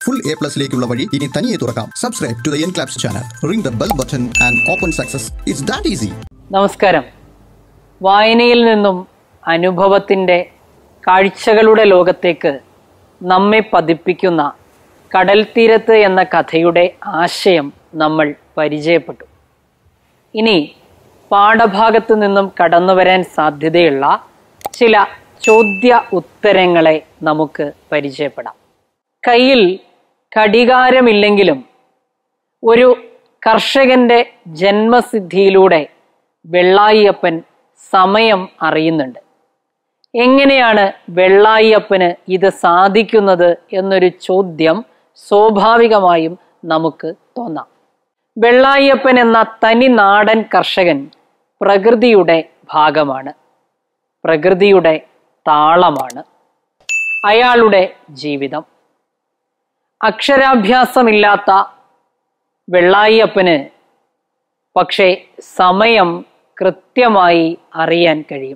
full A പ്ലസിലേക്കുള്ള വഴി ഇനി തനിയെ തുറക്കാം subscribe to the N Claps channel ring the bell button and open success it's that easy നമസ്കാരം വായനയിൽ നിന്നും അനുഭവത്തിൻ്റെ കാഴ്ചകളുടെ ലോകത്തേക്ക് നമ്മെ പതിപ്പിക്കുന്ന കടൽ തീരത്ത് എന്ന കഥയുടെ ആശയം നമ്മൾ പരിചയപ്പെട്ടു ഇനി പാഠഭാഗത്ത് നിന്നും കടന്നു വരാൻ സാധ്യതയുള്ള ചില ചോദ്യ ഉത്തരങ്ങളെ നമുക്ക് പരിചയപ്പെടാം കയ്യിൽ ഘടികാരമില്ലെങ്കിലും ഒരു കർഷകന്റെ ജന്മസിദ്ധിയിലൂടെ വെള്ളായിയപ്പൻ സമയം അറിയുന്നുണ്ട് എങ്ങനെയാണ് വെള്ളായിയപ്പന് ഇത് സാധിക്കുന്നത് എന്നൊരു ചോദ്യം സ്വാഭാവികമായും നമുക്ക് തോന്നാം വെള്ളായിയപ്പൻ എന്ന തനി നാടൻ കർഷകൻ പ്രകൃതിയുടെ ഭാഗമാണ് പ്രകൃതിയുടെ താളമാണ് അയാളുടെ ജീവിതം അക്ഷരാഭ്യാസമില്ലാത്ത വെള്ളായിയപ്പന് പക്ഷേ സമയം കൃത്യമായി അറിയാൻ കഴിയും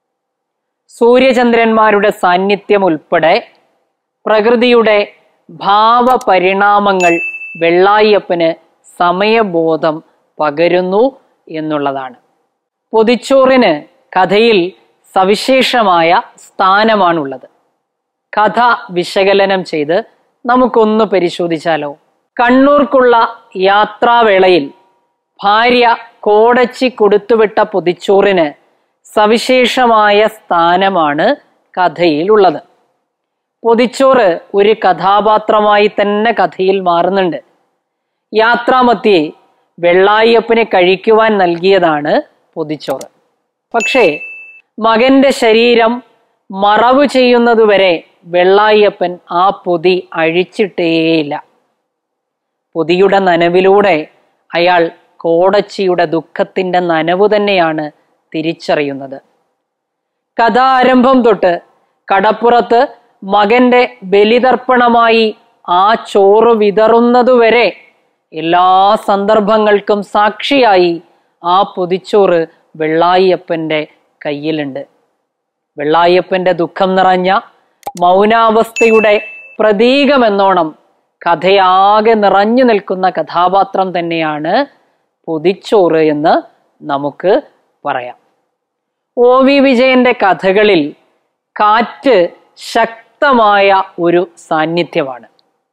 സൂര്യചന്ദ്രന്മാരുടെ സാന്നിധ്യം ഉൾപ്പെടെ പ്രകൃതിയുടെ ഭാവപരിണാമങ്ങൾ വെള്ളായിയപ്പന് സമയബോധം പകരുന്നു എന്നുള്ളതാണ് പൊതിച്ചോറിന് കഥയിൽ സവിശേഷമായ സ്ഥാനമാണുള്ളത് കഥ വിശകലനം ചെയ്ത് നമുക്കൊന്ന് പരിശോധിച്ചാലോ കണ്ണൂർക്കുള്ള യാത്രാവേളയിൽ ഭാര്യ കോടച്ചി കൊടുത്തുവിട്ട പൊതിച്ചോറിന് സവിശേഷമായ സ്ഥാനമാണ് കഥയിലുള്ളത് പൊതിച്ചോറ് ഒരു കഥാപാത്രമായി തന്നെ കഥയിൽ മാറുന്നുണ്ട് യാത്രാമധ്യേ വെള്ളായിയപ്പന് കഴിക്കുവാൻ നൽകിയതാണ് പൊതിച്ചോറ് പക്ഷേ മകന്റെ ശരീരം മറവ് ചെയ്യുന്നതുവരെ വെള്ളായിയപ്പൻ ആ പൊതി അഴിച്ചിട്ടേയില്ല പൊതിയുടെ നനവിലൂടെ അയാൾ കോടച്ചിയുടെ ദുഃഖത്തിന്റെ നനവ് തന്നെയാണ് തിരിച്ചറിയുന്നത് കഥാരംഭം തൊട്ട് കടപ്പുറത്ത് മകന്റെ ബലിതർപ്പണമായി ആ ചോറ് വിതറുന്നതുവരെ എല്ലാ സന്ദർഭങ്ങൾക്കും സാക്ഷിയായി ആ പൊതിച്ചോറ് വെള്ളായിയപ്പന്റെ കയ്യിലുണ്ട് വെള്ളായപ്പന്റെ ദുഃഖം നിറഞ്ഞ മൗനാവസ്ഥയുടെ പ്രതീകമെന്നോണം കഥയാകെ നിറഞ്ഞു നിൽക്കുന്ന കഥാപാത്രം തന്നെയാണ് പൊതിച്ചോറ് എന്ന് നമുക്ക് പറയാം ഒ വി വിജയന്റെ കഥകളിൽ കാറ്റ് ശക്തമായ ഒരു സാന്നിധ്യമാണ്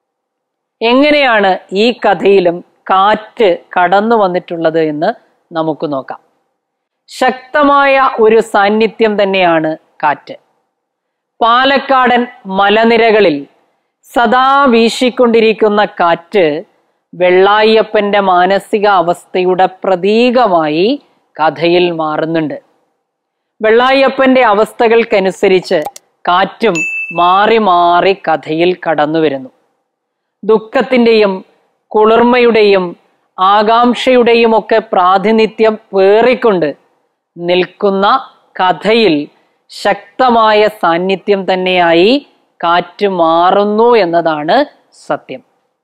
എങ്ങനെയാണ് ഈ കഥയിലും കാറ്റ് കടന്നു വന്നിട്ടുള്ളത് എന്ന് നമുക്ക് നോക്കാം ശക്തമായ ഒരു സാന്നിധ്യം തന്നെയാണ് കാറ്റ് പാലക്കാടൻ മലനിരകളിൽ സദാ വീശിക്കൊണ്ടിരിക്കുന്ന കാറ്റ് വെള്ളായപ്പന്റെ മാനസിക അവസ്ഥയുടെ പ്രതീകമായി കഥയിൽ മാറുന്നുണ്ട് വെള്ളായപ്പന്റെ അവസ്ഥകൾക്കനുസരിച്ച് കാറ്റും മാറി മാറി കഥയിൽ കടന്നു വരുന്നു ദുഃഖത്തിന്റെയും കുളിർമയുടെയും ആകാംക്ഷയുടെയും ഒക്കെ പ്രാതിനിധ്യം പേറിക്കൊണ്ട് നിൽക്കുന്ന കഥയിൽ ശക്തമായ സാന്നിധ്യം തന്നെയായി കാറ്റ് മാറുന്നു എന്നതാണ് സത്യം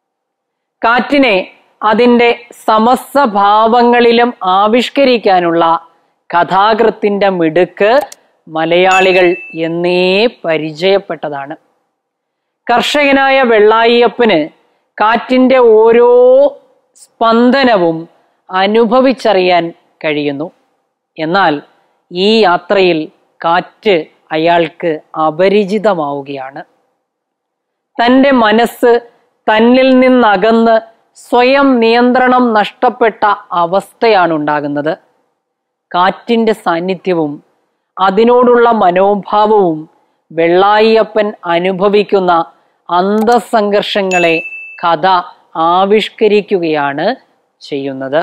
കാറ്റിനെ അതിൻ്റെ സമസ്ത ഭാവങ്ങളിലും ആവിഷ്കരിക്കാനുള്ള കഥാകൃത്തിന്റെ മിടുക്ക് മലയാളികൾ എന്നേ പരിചയപ്പെട്ടതാണ് കർഷകനായ വെള്ളായിയപ്പന് കാറ്റിന്റെ ഓരോ സ്പന്ദനവും അനുഭവിച്ചറിയാൻ കഴിയുന്നു എന്നാൽ ഈ യാത്രയിൽ കാറ്റ് അയാൾക്ക് അപരിചിതമാവുകയാണ് തൻ്റെ മനസ്സ് തന്നിൽ നിന്നകന്ന് സ്വയം നിയന്ത്രണം നഷ്ടപ്പെട്ട അവസ്ഥയാണ് ഉണ്ടാകുന്നത് കാറ്റിന്റെ സാന്നിധ്യവും അതിനോടുള്ള മനോഭാവവും വെള്ളായിയപ്പൻ അനുഭവിക്കുന്ന അന്തസംഘർഷങ്ങളെ കഥ ആവിഷ്കരിക്കുകയാണ് ചെയ്യുന്നത്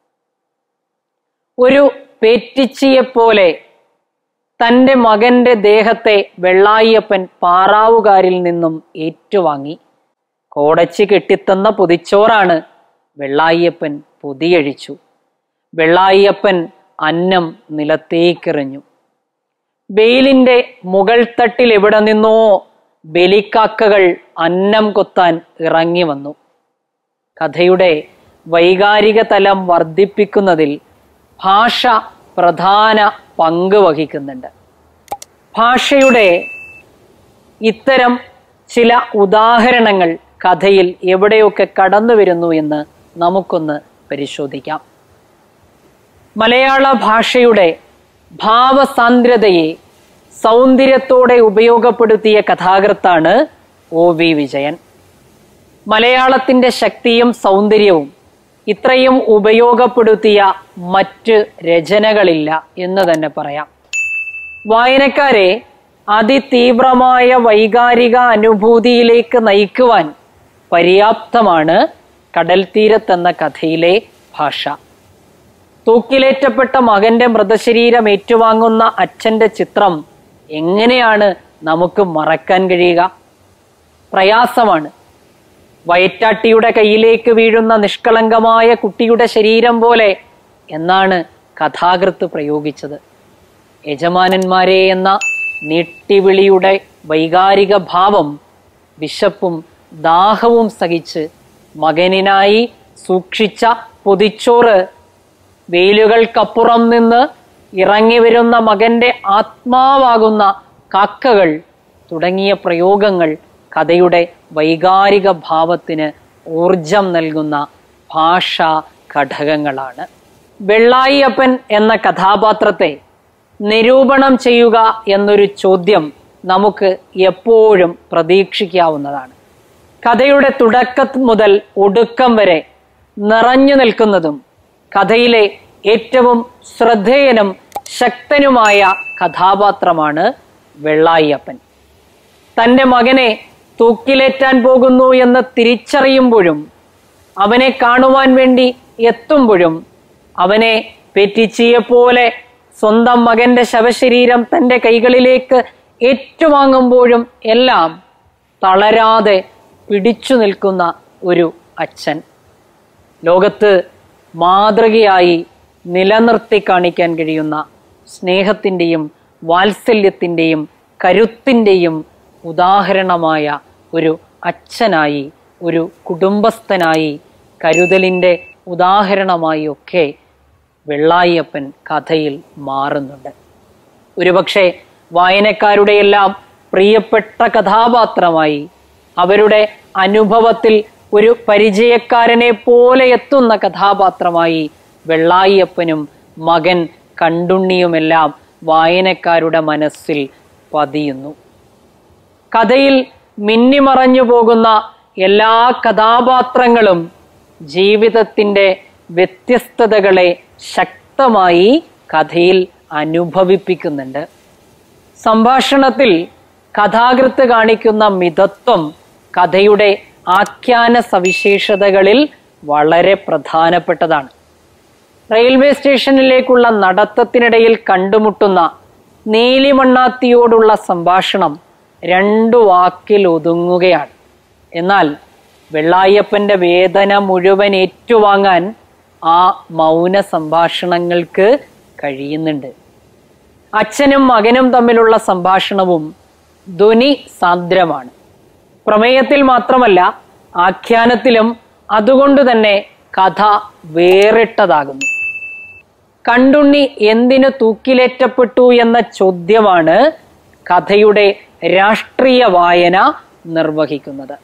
ഒരു പേറ്റിച്ചിയെപ്പോലെ തൻ്റെ മകന്റെ ദേഹത്തെ വെള്ളായിയപ്പൻ പാറാവുകാരിൽ നിന്നും ഏറ്റുവാങ്ങി കോടച്ചി കെട്ടിത്തന്ന പൊതിച്ചോറാണ് വെള്ളായിയപ്പൻ പൊതിയഴിച്ചു വെള്ളായിയപ്പൻ അന്നം നിലത്തേക്കെറിഞ്ഞു വെയിലിന്റെ മുകൾ തട്ടിൽ എവിടെ നിന്നോ ബലിക്കാക്കകൾ അന്നം കൊത്താൻ ഇറങ്ങി വന്നു കഥയുടെ വൈകാരിക തലം വർദ്ധിപ്പിക്കുന്നതിൽ ഭാഷ പ്രധാന പങ്ക് വഹിക്കുന്നുണ്ട് ഭാഷയുടെ ഇത്തരം ചില ഉദാഹരണങ്ങൾ കഥയിൽ എവിടെയൊക്കെ കടന്നു വരുന്നു എന്ന് നമുക്കൊന്ന് പരിശോധിക്കാം മലയാള ഭാഷയുടെ ഭാവസാന്ദ്രതയെ സൗന്ദര്യത്തോടെ ഉപയോഗപ്പെടുത്തിയ കഥാകൃത്താണ് ഒ വി വിജയൻ മലയാളത്തിന്റെ ശക്തിയും സൗന്ദര്യവും ഇത്രയും ഉപയോഗപ്പെടുത്തിയ മറ്റ് രചനകളില്ല എന്ന് തന്നെ പറയാം വായനക്കാരെ അതിതീവ്രമായ വൈകാരിക അനുഭൂതിയിലേക്ക് നയിക്കുവാൻ പര്യാപ്തമാണ് കടൽ തീരത്തെന്ന കഥയിലെ ഭാഷ തൂക്കിലേറ്റപ്പെട്ട മകന്റെ മൃതശരീരം ഏറ്റുവാങ്ങുന്ന അച്ഛന്റെ ചിത്രം എങ്ങനെയാണ് നമുക്ക് മറക്കാൻ കഴിയുക പ്രയാസമാണ് വയറ്റാട്ടിയുടെ കയ്യിലേക്ക് വീഴുന്ന നിഷ്കളങ്കമായ കുട്ടിയുടെ ശരീരം പോലെ എന്നാണ് കഥാകൃത്ത് പ്രയോഗിച്ചത് യജമാനന്മാരെ എന്ന നീട്ടിവിളിയുടെ വൈകാരിക ഭാവം വിശപ്പും ദാഹവും സഹിച്ച് മകനിനായി സൂക്ഷിച്ച പൊതിച്ചോറ് വെയിലുകൾക്കപ്പുറം നിന്ന് ഇറങ്ങി വരുന്ന മകന്റെ ആത്മാവാകുന്ന കാക്കകൾ തുടങ്ങിയ പ്രയോഗങ്ങൾ കഥയുടെ വൈകാരിക ഭാവത്തിന് ഊർജം നൽകുന്ന ഭാഷാ ഘടകങ്ങളാണ് വെള്ളായിയപ്പൻ എന്ന കഥാപാത്രത്തെ നിരൂപണം ചെയ്യുക എന്നൊരു ചോദ്യം നമുക്ക് എപ്പോഴും പ്രതീക്ഷിക്കാവുന്നതാണ് കഥയുടെ തുടക്കം മുതൽ ഒടുക്കം വരെ നിറഞ്ഞു നിൽക്കുന്നതും കഥയിലെ ഏറ്റവും ശ്രദ്ധേയനും ശക്തനുമായ കഥാപാത്രമാണ് വെള്ളായിയപ്പൻ തന്റെ മകനെ തൂക്കിലേറ്റാൻ പോകുന്നു എന്ന് തിരിച്ചറിയുമ്പോഴും അവനെ കാണുവാൻ വേണ്ടി എത്തുമ്പോഴും അവനെ പെറ്റിച്ചിയെപ്പോലെ സ്വന്തം മകന്റെ ശവശരീരം തന്റെ കൈകളിലേക്ക് ഏറ്റുവാങ്ങുമ്പോഴും എല്ലാം തളരാതെ പിടിച്ചു നിൽക്കുന്ന ഒരു അച്ഛൻ ലോകത്ത് മാതൃകയായി നിലനിർത്തി കാണിക്കാൻ കഴിയുന്ന സ്നേഹത്തിൻ്റെയും വാത്സല്യത്തിൻ്റെയും കരുത്തിൻ്റെയും ഉദാഹരണമായ ഒരു അച്ഛനായി ഒരു കുടുംബസ്ഥനായി കരുതലിൻ്റെ ഉദാഹരണമായി ഒക്കെ വെള്ളായിയപ്പൻ കഥയിൽ മാറുന്നുണ്ട് ഒരുപക്ഷെ വായനക്കാരുടെ എല്ലാം പ്രിയപ്പെട്ട കഥാപാത്രമായി അവരുടെ അനുഭവത്തിൽ ഒരു പരിചയക്കാരനെ പോലെ എത്തുന്ന കഥാപാത്രമായി വെള്ളായിയപ്പനും മകൻ കണ്ടുണ്ണിയുമെല്ലാം വായനക്കാരുടെ മനസ്സിൽ പതിയുന്നു കഥയിൽ മിന്നിമറഞ്ഞു പോകുന്ന എല്ലാ കഥാപാത്രങ്ങളും ജീവിതത്തിൻ്റെ വ്യത്യസ്തതകളെ ശക്തമായി കഥയിൽ അനുഭവിപ്പിക്കുന്നുണ്ട് സംഭാഷണത്തിൽ കഥാകൃത്ത് കാണിക്കുന്ന മിതത്വം കഥയുടെ ആഖ്യാന സവിശേഷതകളിൽ വളരെ പ്രധാനപ്പെട്ടതാണ് റെയിൽവേ സ്റ്റേഷനിലേക്കുള്ള നടത്തത്തിനിടയിൽ കണ്ടുമുട്ടുന്ന നീലിമണ്ണാത്തിയോടുള്ള സംഭാഷണം രണ്ടു വാക്കിൽ ഒതുങ്ങുകയാണ് എന്നാൽ വെള്ളായപ്പന്റെ വേദന മുഴുവൻ ഏറ്റുവാങ്ങാൻ ആ മൗന സംഭാഷണങ്ങൾക്ക് കഴിയുന്നുണ്ട് അച്ഛനും മകനും തമ്മിലുള്ള സംഭാഷണവും ധ്വനി സാന്ദ്രമാണ് പ്രമേയത്തിൽ മാത്രമല്ല ആഖ്യാനത്തിലും അതുകൊണ്ട് തന്നെ കഥ വേറിട്ടതാകുന്നു കണ്ടുണ്ണി എന്തിനു തൂക്കിലേറ്റപ്പെട്ടു എന്ന ചോദ്യമാണ് കഥയുടെ രാഷ്ട്രീയ വായന നിർവഹിക്കുന്നത്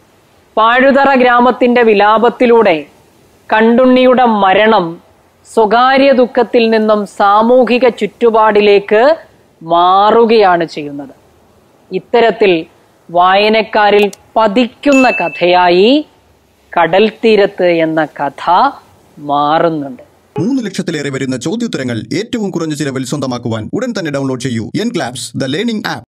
പാഴുതറ ഗ്രാമത്തിന്റെ വിലാപത്തിലൂടെ കണ്ടുണ്ണിയുടെ മരണം സ്വകാര്യ ദുഃഖത്തിൽ നിന്നും സാമൂഹിക ചുറ്റുപാടിലേക്ക് മാറുകയാണ് ചെയ്യുന്നത് ഇത്തരത്തിൽ വായനക്കാരിൽ പതിക്കുന്ന കഥയായി കടൽ തീരത്ത് എന്ന കഥ മാറുന്നുണ്ട് മൂന്ന് ലക്ഷത്തിലേറെ വരുന്ന ചോദ്യോത്തരങ്ങൾ ഏറ്റവും കുറഞ്ഞ ചിലവിൽ സ്വന്തമാക്കുവാൻ ഉടൻ തന്നെ ഡൗൺലോഡ് ചെയ്യൂ N Claps the learning app